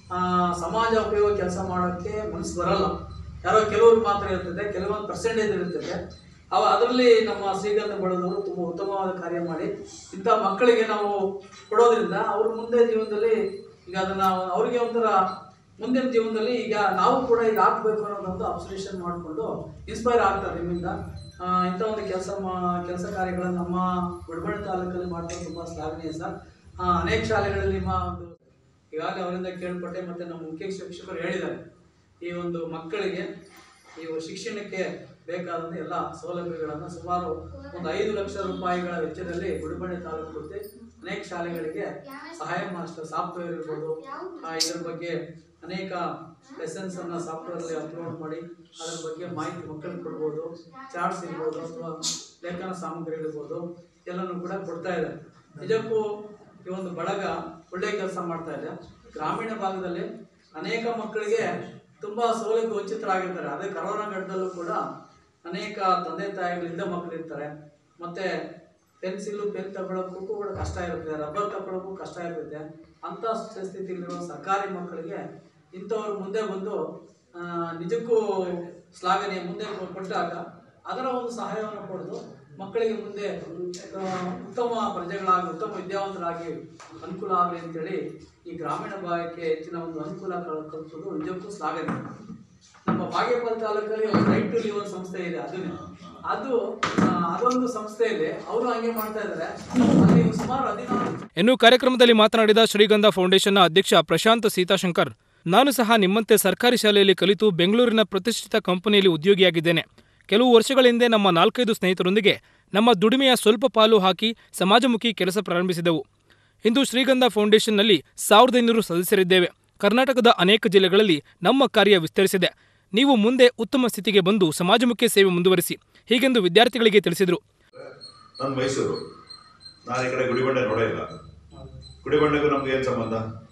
ಆ, ಸಮಾಜ ಉಪಯೋಗ ಕೆಲಸ ಮಾಡೋಕ್ಕೆ ಮನಸ್ಸು ಬರಲ್ಲ ಯಾರೋ ಕೆಲವ್ರಿಗೆ ಮಾತ್ರ ಇರ್ತದೆ ಕೆಲವೊಂದು ಪರ್ಸೆಂಟೇಜ್ ಇರ್ತದೆ ಅವ ಅದರಲ್ಲಿ ನಮ್ಮ ಶ್ರೀಗಂಧ ಬಳದವರು ತುಂಬ ಉತ್ತಮವಾದ ಕಾರ್ಯ ಮಾಡಿ ಇಂಥ ಮಕ್ಕಳಿಗೆ ನಾವು ಕೊಡೋದ್ರಿಂದ ಅವ್ರ ಮುಂದೆ ಜೀವನದಲ್ಲಿ ಈಗ ಅದನ್ನ ಅವ್ರಿಗೆ ಒಂಥರ ಮುಂದಿನ ಜೀವನದಲ್ಲಿ ಈಗ ನಾವು ಕೂಡ ಈಗ ಹಾಕ್ಬೇಕು ಅನ್ನೋದೊಂದು ಅಬ್ಸರ್ವೇಷನ್ ಮಾಡಿಕೊಂಡು ಇನ್ಸ್ಪೈರ್ ಆಗ್ತಾರೆ ನಿಮ್ಮಿಂದ ಆ, ಇಂಥ ಒಂದು ಕೆಲಸ ಮಾ ಕೆಲಸ ಕಾರ್ಯಗಳನ್ನು ನಮ್ಮ ಬಡಬಡ ತಾಲೂಕಲ್ಲಿ ಮಾಡ್ಕೊಂಡು ತುಂಬ ಶ್ಲಾಘನೀಯ ಸರ್ ಆ, ಅನೇಕ ಶಾಲೆಗಳಲ್ಲಿ ನಿಮ್ಮ ಒಂದು ಈಗಾಗಲೇ ಅವರಿಂದ ಕೇಳ್ಪಟ್ಟೆ ಮತ್ತು ನಮ್ಮ ಮುಖ್ಯ ಶಿಕ್ಷಕರು ಹೇಳಿದ್ದಾರೆ ಈ ಒಂದು ಮಕ್ಕಳಿಗೆ ಈ ಶಿಕ್ಷಣಕ್ಕೆ ಬೇಕಾದಂಥ ಎಲ್ಲ ಸೌಲಭ್ಯಗಳನ್ನು ಸುಮಾರು ಒಂದು ಐದು ಲಕ್ಷ ರೂಪಾಯಿಗಳ ವೆಚ್ಚದಲ್ಲಿ ಗುಡಿಬಂಡೆ ತಾಲೂಕು ವೃತ್ತಿ ಅನೇಕ ಶಾಲೆಗಳಿಗೆ ಸಹಾಯ ಮಾಸ್ಟರ್ ಸಾಫ್ಟ್ವೇರ್ ಇರ್ಬೋದು ಆ, ಇದ್ರ ಬಗ್ಗೆ ಅನೇಕ ಲೆಸನ್ಸ್ ಅನ್ನ ಸಾಫ್ಟ್ವೇರ್ ಅಲ್ಲಿ ಅಪ್ಲೋಡ್ ಮಾಡಿ ಅದ್ರ ಬಗ್ಗೆ ಮಾಹಿತಿ ಮಕ್ಕಳಿಗೆ ಕೊಡ್ಬೋದು ಚಾರ್ಟ್ಸ್ ಇರ್ಬೋದು ಅಥವಾ ಲೇಖನ ಸಾಮಗ್ರಿ ಇರ್ಬೋದು ಎಲ್ಲನೂ ಕೂಡ ಕೊಡ್ತಾ ಇದೆ ನಿಜಕ್ಕೂ ಈ ಒಂದು ಬಳಗ ಒಳ್ಳೆಯ ಕೆಲಸ ಮಾಡ್ತಾ ಇದೆ ಗ್ರಾಮೀಣ ಭಾಗದಲ್ಲಿ ಅನೇಕ ಮಕ್ಕಳಿಗೆ ತುಂಬಾ ಸೌಲಭ್ಯ ವಂಚಿತರಾಗಿರ್ತಾರೆ ಅದೇ ಕರೋನಾ ಘಟ್ಟದಲ್ಲೂ ಕೂಡ ಅನೇಕ ತಂದೆ ತಾಯಿಗಳಿಂದ ಮಕ್ಕಳಿರ್ತಾರೆ ಮತ್ತೆ ಪೆನ್ಸಿಲ್ ಪೆನ್ ತಗೊಳ್ಳೋಕ್ಕೂ ಕೂಡ ಕಷ್ಟ ಇರುತ್ತೆ ರಬ್ಬರ್ ತಗೊಳ್ಳೋಕ್ಕೂ ಕಷ್ಟ ಇರುತ್ತೆ ಅಂಥ ಸ್ಥಿತಿಯಲ್ಲಿರುವ ಸರ್ಕಾರಿ ಮಕ್ಕಳಿಗೆ ಇಂಥವ್ರು ಮುಂದೆ ಬಂದು ಆ, ನಿಜಕ್ಕೂ ಶ್ಲಾಘನೀಯ ಮುಂದೆ ಕೊ- ಕೊಟ್ಟಾಗ ಅದರ ಒಂದು ಸಹಾಯವನ್ನು ಪಡೆದು ಮಕ್ಕಳಿಗೆ ಮುಂದೆ ಆ, ಉತ್ತಮ ಪ್ರಜೆಗಳಾಗಿ ಉತ್ತಮ ವಿದ್ಯಾವಂತರಾಗಿ ಅನುಕೂಲ ಆಗಲಿ ಅಂತೇಳಿ ಈ ಗ್ರಾಮೀಣ ಭಾಗಕ್ಕೆ ಹೆಚ್ಚಿನ ಒಂದು ಅನುಕೂಲ ಕಲ್- ಕಲ್ಪಿಸೋದು ನಿಜಕ್ಕೂ ಶ್ಲಾಘನೀಯ ನಮ್ಮ ಬಾಗೇಪಲ್ಲಿ ತಾಲೂಕಲ್ಲಿ ಒಂದು ರೈಟ್ ಟು ಲಿವ್ ಸಂಸ್ಥೆ ಇದೆ ಅದನ್ನೇ ಅದು ಆ, ಅದೊಂದು ಸಂಸ್ಥೆಯಲ್ಲಿ ಅವರು ಹಂಗೆ ಮಾಡ್ತಾ ಇದ್ದಾರೆ ಅಲ್ಲಿ ಸುಮಾರು ಹದಿನಾರು ಇನ್ನು ಕಾರ್ಯಕ್ರಮದಲ್ಲಿ ಮಾತನಾಡಿದ ಶ್ರೀಗಂಧ ಫೌಂಡೇಶನ್ನ ಅಧ್ಯಕ್ಷ ಪ್ರಶಾಂತ್ ಸೀತಾಶಂಕರ್ ನಾನು ಸಹ ನಿಮ್ಮಂತೆ ಸರ್ಕಾರಿ ಶಾಲೆಯಲ್ಲಿ ಕಲಿತು ಬೆಂಗಳೂರಿನ ಪ್ರತಿಷ್ಠಿತ ಕಂಪನಿಯಲ್ಲಿ ಉದ್ಯೋಗಿಯಾಗಿದ್ದೇನೆ ಕೆಲವು ವರ್ಷಗಳ ಹಿಂದೆ ನಮ್ಮ ನಾಲ್ಕೈದು ಸ್ನೇಹಿತರೊಂದಿಗೆ ನಮ್ಮ ದುಡಿಮೆಯ ಸ್ವಲ್ಪ ಪಾಲು ಹಾಕಿ ಸಮಾಜಮುಖಿ ಕೆಲಸ ಪ್ರಾರಂಭಿಸಿದೆವು ಇಂದು ಶ್ರೀಗಂಧ ಫೌಂಡೇಶನ್ನಲ್ಲಿ ಸಾವಿರದ ಐನೂರು ಸದಸ್ಯರಿದ್ದೇವೆ ಕರ್ನಾಟಕದ ಅನೇಕ ಜಿಲ್ಲೆಗಳಲ್ಲಿ ನಮ್ಮ ಕಾರ್ಯ ವಿಸ್ತರಿಸಿದೆ ನೀವು ಮುಂದೆ ಉತ್ತಮ ಸ್ಥಿತಿಗೆ ಬಂದು ಸಮಾಜಮುಖಿ ಸೇವೆ ಮುಂದುವರಿಸಿ ಹೀಗೆಂದು ವಿದ್ಯಾರ್ಥಿಗಳಿಗೆ ತಿಳಿಸಿದರು ನಾನು ಮೈಸೂರು ನಾನು ಈ ಕಡೆ ಗುಡಿಬಂಡೆ ನೋಡೇ ಇಲ್ಲ ಗುಡಿಬಂಡೆಗೂ ನಮ್ಗೆ ಏನು ಸಂಬಂಧ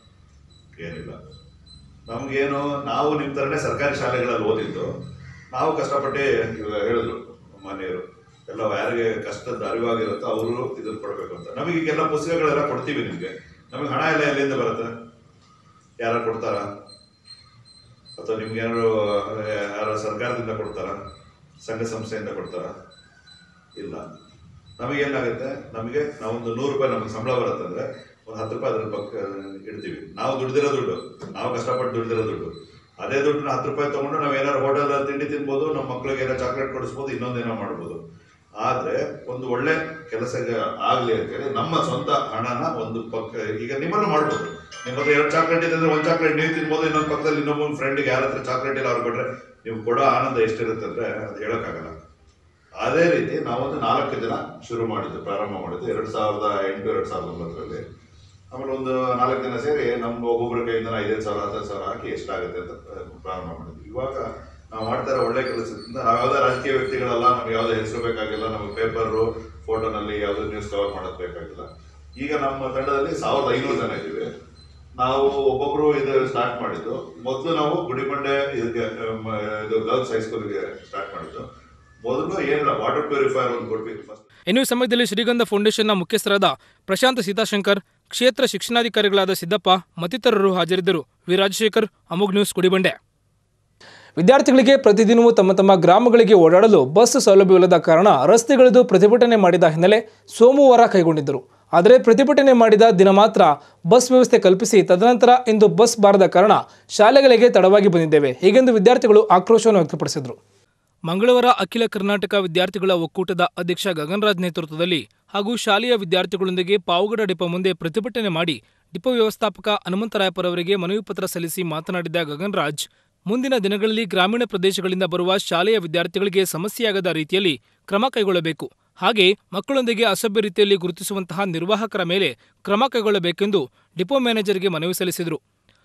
ಏನಿಲ್ಲ ನಮಗೇನು ನಾವು ನಿಮ್ಮ ಥರನೇ ಸರ್ಕಾರಿ ಶಾಲೆಗಳಲ್ಲಿ ಓದಿದ್ದು ನಾವು ಕಷ್ಟಪಟ್ಟು ಇವಾಗ ಹೇಳಿದ್ರು ಮಾನ್ಯರು ಎಲ್ಲ ಯಾರಿಗೆ ಕಷ್ಟದ ಅರಿವಾಗಿರುತ್ತೋ ಅವರು ಇದನ್ನು ಕೊಡಬೇಕು ಅಂತ ನಮಗೆ ಈಗೆಲ್ಲ ಪುಸ್ತಕಗಳೆಲ್ಲ ಕೊಡ್ತೀವಿ ನಿಮಗೆ ನಮಗೆ ಹಣ ಎಲ್ಲ ಎಲ್ಲಿಂದ ಬರುತ್ತೆ ಯಾರು ಕೊಡ್ತಾರಾ ಅಥವಾ ನಿಮ್ಗೆ ಏನಾದ್ರು ಯಾರು ಸರ್ಕಾರದಿಂದ ಕೊಡ್ತಾರಾ ಸಂಘ ಸಂಸ್ಥೆಯಿಂದ ಕೊಡ್ತಾರಾ ಇಲ್ಲ ನಮಗೇನಾಗುತ್ತೆ ನಮಗೆ ನಾವೊಂದು ನೂರು ರೂಪಾಯಿ ನಮಗೆ ಸಂಬಳ ಬರುತ್ತೆ ಅಂದ್ರೆ ಒಂದು ಹತ್ತು ರೂಪಾಯಿ ಅದ್ರ ಪಕ್ಕ ಇಡ್ತೀವಿ ನಾವು ದುಡ್ದಿರೋ ದುಡ್ಡು ನಾವು ಕಷ್ಟಪಟ್ಟು ದುಡ್ದಿರೋ ದುಡ್ಡು ಅದೇ ದುಡ್ಡನ್ನ ಹತ್ತು ರೂಪಾಯಿ ತಗೊಂಡು ನಾವು ಏನಾರು ಹೋಟೆಲ್ ತಿಂಡಿ ತಿನ್ಬೋದು ನಮ್ಮ ಮಕ್ಳಿಗೆ ಏನೋ ಚಾಕ್ಲೇಟ್ ಕೊಡಿಸ್ಬೋದು ಇನ್ನೊಂದೇನೋ ಮಾಡ್ಬೋದು ಆದ್ರೆ ಒಂದು ಒಳ್ಳೆ ಕೆಲಸ ಆಗ್ಲಿ ಅಂತೇಳಿ ನಮ್ಮ ಸ್ವಂತ ಹಣನ ಒಂದು ಪಕ್ಕ ಈಗ ನಿಮ್ಮನ್ನು ಮಾಡ್ಬೋದು ನಿಮ್ಮ ಹತ್ರ ಎರಡು ಚಾಕ್ಲೇಟ್ ಇದೆ ಅಂದ್ರೆ ಒಂದು ಚಾಕ್ಲೇಟ್ ನೀವು ತಿನ್ಬೋದು ಇನ್ನೊಂದು ಪಕ್ಕದಲ್ಲಿ ಇನ್ನೊಬ್ಬ ಫ್ರೆಂಡ್ಗೆ ಯಾರ ಹತ್ರ ಚಾಕ್ಲೇಟ್ ಇಲ್ಲ ಅವ್ರು ಕೊಟ್ರೆ ನೀವು ಕೊಡೋ ಆನಂದ ಎಷ್ಟಿರುತ್ತೆ ಅಂದ್ರೆ ಅದು ಹೇಳೋಕ್ಕಾಗಲ್ಲ ಅದೇ ರೀತಿ ನಾವೊಂದು ನಾಲ್ಕು ಜನ ಶುರು ಮಾಡಿದ್ದು ಪ್ರಾರಂಭ ಮಾಡಿದ್ದು ಎರಡು ಸಾವಿರದ ಎಂಟು ಎರಡು ಸಾವಿರದ ಒಂಬತ್ತರಲ್ಲಿ ಆಮೇಲೆ ಒಂದು ನಾಲ್ಕು ಜನ ಸೇರಿ ನಮ್ಮ ಒಬ್ಬೊಬ್ಬರ ಕೈಯಿಂದ ಐದೈದು ಸಾವಿರ ಹತ್ತು ಸಾವಿರ ಹಾಕಿ ಎಷ್ಟಾಗುತ್ತೆ ಅಂತ ಪ್ರಾರಂಭ ಮಾಡಿದ್ವಿ ಇವಾಗ ನಾವು ಮಾಡ್ತಾ ಇರೋ ಒಳ್ಳೆ ಕೆಲಸದಿಂದ ನಾವು ಯಾವುದೇ ರಾಜಕೀಯ ವ್ಯಕ್ತಿಗಳಲ್ಲ ನಮ್ಗೆ ಯಾವುದೇ ಹೆಸರು ಬೇಕಾಗಿಲ್ಲ ನಮಗೆ ಪೇಪರು ಫೋಟೋನಲ್ಲಿ ಯಾವುದೇ ನ್ಯೂಸ್ ಕವರ್ ಮಾಡೋದು ಬೇಕಾಗಿಲ್ಲ ಈಗ ನಮ್ಮ ತಂಡದಲ್ಲಿ ಸಾವಿರದ ಐನೂರು ಜನ ಇದ್ದೀವಿ ನಾವು ಒಬ್ಬೊಬ್ರು ಇದು ಸ್ಟಾರ್ಟ್ ಮಾಡಿದ್ದು ಮೊದಲು ನಾವು ಗುಡಿಬಂಡೆ ಇದಕ್ಕೆ ಮ, ಇದು ಗರ್ಲ್ಸ್ ಹೈಸ್ಕೂಲ್ಗೆ ಸ್ಟಾರ್ಟ್ ಮಾಡಿದ್ದು ಮೊದಲು ಏನಿಲ್ಲ ವಾಟರ್ ಪ್ಯೂರಿಫೈಯರ್ ಒಂದು ಕೊಟ್ವಿ ಫಸ್ಟ್ ಇನ್ನು ಈ ಸಮಯದಲ್ಲಿ ಶ್ರೀಗಂಧ ಫೌಂಡೇಶನ್ನ ಮುಖ್ಯಸ್ಥರಾದ ಪ್ರಶಾಂತ್ ಸೀತಾಶಂಕರ್ ಕ್ಷೇತ್ರ ಶಿಕ್ಷಣಾಧಿಕಾರಿಗಳಾದ ಸಿದ್ದಪ್ಪ ಮತ್ತಿತರರು ಹಾಜರಿದ್ದರು ವಿ ರಾಜಶೇಖರ್ ಅಮೋಗ್ ನ್ಯೂಸ್ ಕುಡಿಬಂಡೆ ವಿದ್ಯಾರ್ಥಿಗಳಿಗೆ ಪ್ರತಿದಿನವೂ ತಮ್ಮ ತಮ್ಮ ಗ್ರಾಮಗಳಿಗೆ ಓಡಾಡಲು ಬಸ್ ಸೌಲಭ್ಯವಿಲ್ಲದ ಕಾರಣ ರಸ್ತೆಗಳಿದು ಪ್ರತಿಭಟನೆ ಮಾಡಿದ ಹಿನ್ನೆಲೆ ಸೋಮವಾರ ಕೈಗೊಂಡಿದ್ದರು ಆದರೆ ಪ್ರತಿಭಟನೆ ಮಾಡಿದ ದಿನ ಮಾತ್ರ ಬಸ್ ವ್ಯವಸ್ಥೆ ಕಲ್ಪಿಸಿ ತದನಂತರ ಇಂದು ಬಸ್ ಬಾರದ ಕಾರಣ ಶಾಲೆಗಳಿಗೆ ತಡವಾಗಿ ಬಂದಿದ್ದೇವೆ ಹೀಗೆಂದು ವಿದ್ಯಾರ್ಥಿಗಳು ಆಕ್ರೋಶವನ್ನು ವ್ಯಕ್ತಪಡಿಸಿದರು ಮಂಗಳವಾರ ಅಖಿಲ ಕರ್ನಾಟಕ ವಿದ್ಯಾರ್ಥಿಗಳ ಒಕ್ಕೂಟದ ಅಧ್ಯಕ್ಷ ಗಗನ್ರಾಜ್ ನೇತೃತ್ವದಲ್ಲಿ ಹಾಗೂ ಶಾಲೆಯ ವಿದ್ಯಾರ್ಥಿಗಳೊಂದಿಗೆ ಪಾವಗಡ ಡಿಪೋ ಮುಂದೆ ಪ್ರತಿಭಟನೆ ಮಾಡಿ ಡಿಪೋ ವ್ಯವಸ್ಥಾಪಕ ಹನುಮಂತರಾಯಪುರವರಿಗೆ ಮನವಿ ಪತ್ರ ಸಲ್ಲಿಸಿ ಮಾತನಾಡಿದ ಗಗನ್ರಾಜ್ ಮುಂದಿನ ದಿನಗಳಲ್ಲಿ ಗ್ರಾಮೀಣ ಪ್ರದೇಶಗಳಿಂದ ಬರುವ ಶಾಲೆಯ ವಿದ್ಯಾರ್ಥಿಗಳಿಗೆ ಸಮಸ್ಯೆಯಾಗದ ರೀತಿಯಲ್ಲಿ ಕ್ರಮ ಕೈಗೊಳ್ಳಬೇಕು ಹಾಗೆ ಮಕ್ಕಳೊಂದಿಗೆ ಅಸಭ್ಯ ರೀತಿಯಲ್ಲಿ ಗುರುತಿಸುವಂತಹ ನಿರ್ವಾಹಕರ ಮೇಲೆ ಕ್ರಮ ಕೈಗೊಳ್ಳಬೇಕೆಂದು ಡಿಪೋ ಮ್ಯಾನೇಜರ್ಗೆ ಮನವಿ ಸಲ್ಲಿಸಿದರು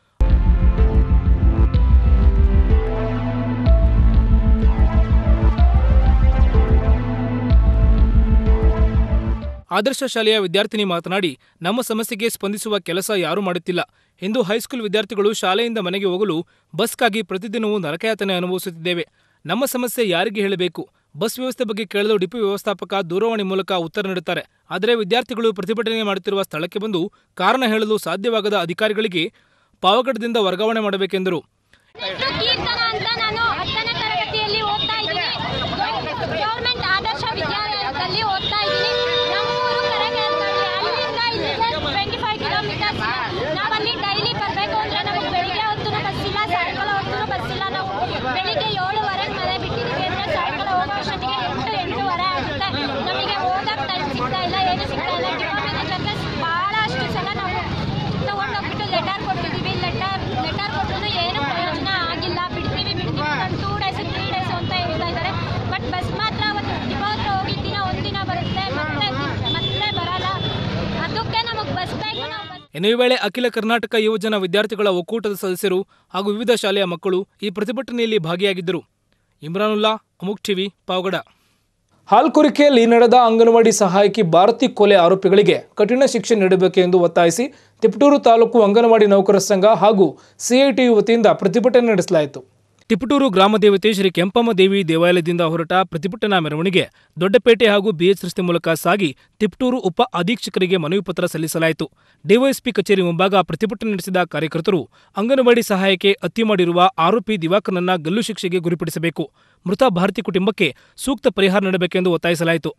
ಆದರ್ಶ ಶಾಲೆಯ ವಿದ್ಯಾರ್ಥಿನಿ ಮಾತನಾಡಿ ನಮ್ಮ ಸಮಸ್ಯೆಗೆ ಸ್ಪಂದಿಸುವ ಕೆಲಸ ಯಾರೂ ಮಾಡುತ್ತಿಲ್ಲ ಇಂದು ಹೈಸ್ಕೂಲ್ ವಿದ್ಯಾರ್ಥಿಗಳು ಶಾಲೆಯಿಂದ ಮನೆಗೆ ಹೋಗಲು ಬಸ್ಗಾಗಿ ಪ್ರತಿದಿನವೂ ನರಕಯಾತನೆ ಅನುಭವಿಸುತ್ತಿದ್ದೇವೆ ನಮ್ಮ ಸಮಸ್ಯೆ ಯಾರಿಗೆ ಹೇಳಬೇಕು ಬಸ್ ವ್ಯವಸ್ಥೆ ಬಗ್ಗೆ ಕೇಳಲು ಡಿಪೋ ವ್ಯವಸ್ಥಾಪಕ ದೂರವಾಣಿ ಮೂಲಕ ಉತ್ತರ ನೀಡುತ್ತಾರೆ ಆದರೆ ವಿದ್ಯಾರ್ಥಿಗಳು ಪ್ರತಿಭಟನೆ ಮಾಡುತ್ತಿರುವ ಸ್ಥಳಕ್ಕೆ ಬಂದು ಕಾರಣ ಹೇಳಲು ಸಾಧ್ಯವಾಗದ ಅಧಿಕಾರಿಗಳಿಗೆ ಪಾವಗಡದಿಂದ ವರ್ಗಾವಣೆ ಮಾಡಬೇಕೆಂದರು ಕೀರ್ತನ ಅಂತ ನಾನು ಹತ್ತನೇ ತರಗತಿಯಲ್ಲಿ ಓದ್ತಾ ಇದ್ದೀನಿ ಗೌರ್ಮೆಂಟ್ ಆದರ್ಶ ವಿದ್ಯಾಲಯದಲ್ಲಿ ಓದ್ತಾ ಇದ್ದೀನಿ ನಮ್ಮೂರು ಕರಗೇನಹಳ್ಳಿ ಅಲ್ಲಿಂದ ಇಲ್ಲಿಗೆ ಟ್ವೆಂಟಿ ಫೈವ್ ಕಿಲೋಮೀಟರ್ಸ್ ನಾವಲ್ಲಿ ಡೈಲಿ ಬರಬೇಕು ಅಂದರೆ ನಮಗೆ ಬೆಳಿಗ್ಗೆ ಹೊತ್ತು ಬಸ್ ಇಲ್ಲ ಸಾಯಂಕಾಲ ಹೊತ್ತು ಬಸ್ ಇಲ್ಲ ನಾವು ಬೆಳಿಗ್ಗೆ ಏಳುವರೆಗೆ ಮನೆ ಬಿಟ್ಟಿದ್ದೀವಿ ಅಂದರೆ ಸಾಯಂಕಾಲ ಹೋಗೋ ಅಷ್ಟೊತ್ತಿಗೆ ಎಂಟು ಎಂಟೂವರೆ ಆಗುತ್ತೆ ನಮಗೆ ಓದಕ್ಕೆ ಟೈಮ್ ಸಿಗ್ತಾ ಇಲ್ಲ ಏನು ಸಿಗ್ತಾ ಇಲ್ಲ ಡಿಪೋ ಮ್ಯಾನೇಜರ್ಗೆ ಭಾಳಷ್ಟು ಸಲ ನಾವು ತಗೊಂಡೋಗ್ಬಿಟ್ಟು ಲೆಟರ್ ಕೊಟ್ಟಿದ್ದೀವಿ ಲೆಟರ್ ಲೆಟರ್ ಕೊಟ್ಟರು ಏನು ಪ್ರಯೋಜನ ಆಗಿಲ್ಲ ಬಿಡ್ತೀವಿ ಬಿಡ್ತೀವಿ ಒಂದು ಟೂ ಡೇಸ್ ತ್ರೀ ಡೇಸ್ ಅಂತ ಹೇಳ್ತಾ ಇದ್ದಾರೆ ಬಟ್ ಬಸ್ ಮಾತ್ರ ಅವತ್ತು ಡಿಪೋ ಹತ್ರ ಹೋಗಿದ್ದ ದಿನ ಒಂದಿನ ಬರುತ್ತೆ ಮತ್ತೆ ಮತ್ತೆ ಬರಲ್ಲ ಅದಕ್ಕೆ ನಮಗೆ ಬಸ್ ಬೇಕು ನಾವು ಬಸ್ ಇನ್ನು ಈ ವೇಳೆ ಅಖಿಲ ಕರ್ನಾಟಕ ಯುವಜನ ವಿದ್ಯಾರ್ಥಿಗಳ ಒಕ್ಕೂಟದ ಸದಸ್ಯರು ಹಾಗೂ ವಿವಿಧ ಶಾಲೆಯ ಮಕ್ಕಳು ಈ ಪ್ರತಿಭಟನೆಯಲ್ಲಿ ಭಾಗಿಯಾಗಿದ್ದರು ಇಮ್ರಾನುಲ್ಲಾ ಅಮುಕ್ ಟಿವಿ ಪಾವಗಡ ಹಾಲ್ಕುರಿಕೆಯಲ್ಲಿ ನಡೆದ ಅಂಗನವಾಡಿ ಸಹಾಯಕಿ ಭಾರತಿ ಕೊಲೆ ಆರೋಪಿಗಳಿಗೆ ಕಠಿಣ ಶಿಕ್ಷೆ ನೀಡಬೇಕೆಂದು ಒತ್ತಾಯಿಸಿ ತಿಪಟೂರು ತಾಲೂಕು ಅಂಗನವಾಡಿ ನೌಕರರ ಸಂಘ ಹಾಗೂ ಸಿಐಟಿಯು ವತಿಯಿಂದ ಪ್ರತಿಭಟನೆ ನಡೆಸಲಾಯಿತು ತಿಪಟೂರು ಗ್ರಾಮ ದೇವತೆ ಶ್ರೀ ಕೆಂಪಮ್ಮ ದೇವಿ ದೇವಾಲಯದಿಂದ ಹೊರಟ ಪ್ರತಿಭಟನಾ ಮೆರವಣಿಗೆ ದೊಡ್ಡಪೇಟೆ ಹಾಗೂ ಬಿಎಚ್ ರಸ್ತೆ ಮೂಲಕ ಸಾಗಿ ತಿಪಟೂರು ಉಪ ಅಧೀಕ್ಷಕರಿಗೆ ಮನವಿ ಪತ್ರ ಸಲ್ಲಿಸಲಾಯಿತು ಡಿವೈಎಸ್ಪಿ ಕಚೇರಿ ಮುಂಭಾಗ ಪ್ರತಿಭಟನೆ ನಡೆಸಿದ ಕಾರ್ಯಕರ್ತರು ಅಂಗನವಾಡಿ ಸಹಾಯಕ್ಕೆ ಹತ್ಯೆ ಮಾಡಿರುವ ಆರೋಪಿ ದಿವಾಕರನನ್ನ ಗಲ್ಲು ಶಿಕ್ಷೆಗೆ ಗುರಿಪಡಿಸಬೇಕು ಮೃತ ಭಾರತಿ ಕುಟುಂಬಕ್ಕೆ ಸೂಕ್ತ ಪರಿಹಾರ ನೀಡಬೇಕೆಂದು ಒತ್ತಾಯಿಸಲಾಯಿತು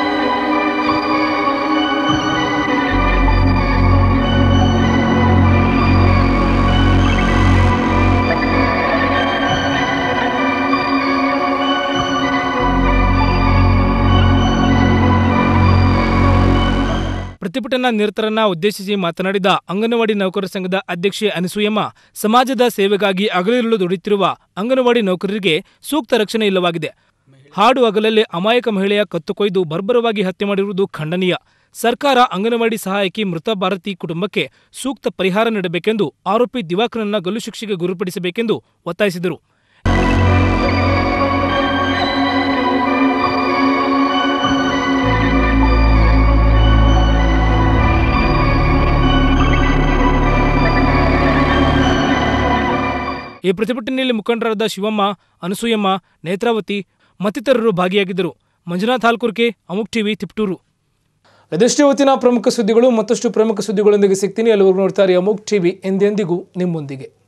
ಪ್ರತಿಭಟನಾ ನಿರತರನ್ನ ಉದ್ದೇಶಿಸಿ ಮಾತನಾಡಿದ ಅಂಗನವಾಡಿ ನೌಕರರ ಸಂಘದ ಅಧ್ಯಕ್ಷೆ ಅನಸೂಯಮ್ಮ ಸಮಾಜದ ಸೇವೆಗಾಗಿ ಹಗಲಿರುಳು ದುಡಿಯುತ್ತಿರುವ ಅಂಗನವಾಡಿ ನೌಕರರಿಗೆ ಸೂಕ್ತ ರಕ್ಷಣೆ ಇಲ್ಲವಾಗಿದೆ ಹಾಡು ಹಗಲಲ್ಲೇ ಅಮಾಯಕ ಮಹಿಳೆಯ ಕತ್ತು ಕೊಯ್ದು ಬರ್ಬರವಾಗಿ ಹತ್ಯೆ ಮಾಡಿರುವುದು ಖಂಡನೀಯ ಸರ್ಕಾರ ಅಂಗನವಾಡಿ ಸಹಾಯಕಿ ಮೃತ ಭಾರತಿ ಕುಟುಂಬಕ್ಕೆ ಸೂಕ್ತ ಪರಿಹಾರ ನೀಡಬೇಕೆಂದು ಆರೋಪಿ ದಿವಾಕರನ್ನ ಗಲ್ಲು ಶಿಕ್ಷೆಗೆ ಗುರಿಪಡಿಸಬೇಕೆಂದು ಒತ್ತಾಯಿಸಿದರು ಈ ಪ್ರತಿಭಟನೆಯಲ್ಲಿ ಮುಖಂಡರಾದ ಶಿವಮ್ಮ ಅನಸೂಯಮ್ಮ ನೇತ್ರಾವತಿ ಮತ್ತಿತರರು ಭಾಗಿಯಾಗಿದ್ದರು ಮಂಜುನಾಥ್ ಹಾಲ್ಕುರ್ಕೆ ಅಮುಕ್ ಟಿವಿ ತಿಪ್ಟೂರು ಇದಷ್ಟು ಇವತ್ತಿನ ಪ್ರಮುಖ ಸುದ್ದಿಗಳು ಮತ್ತಷ್ಟು ಪ್ರಮುಖ ಸುದ್ದಿಗಳೊಂದಿಗೆ ಸಿಗ್ತೀನಿ ಎಲ್ಲರಿಗೂ ನೋಡ್ತಾರೆ ಅಮುಕ್ ಟಿವಿ ಎಂದೆಂದಿಗೂ ನಿಮ್ಮೊಂದಿಗೆ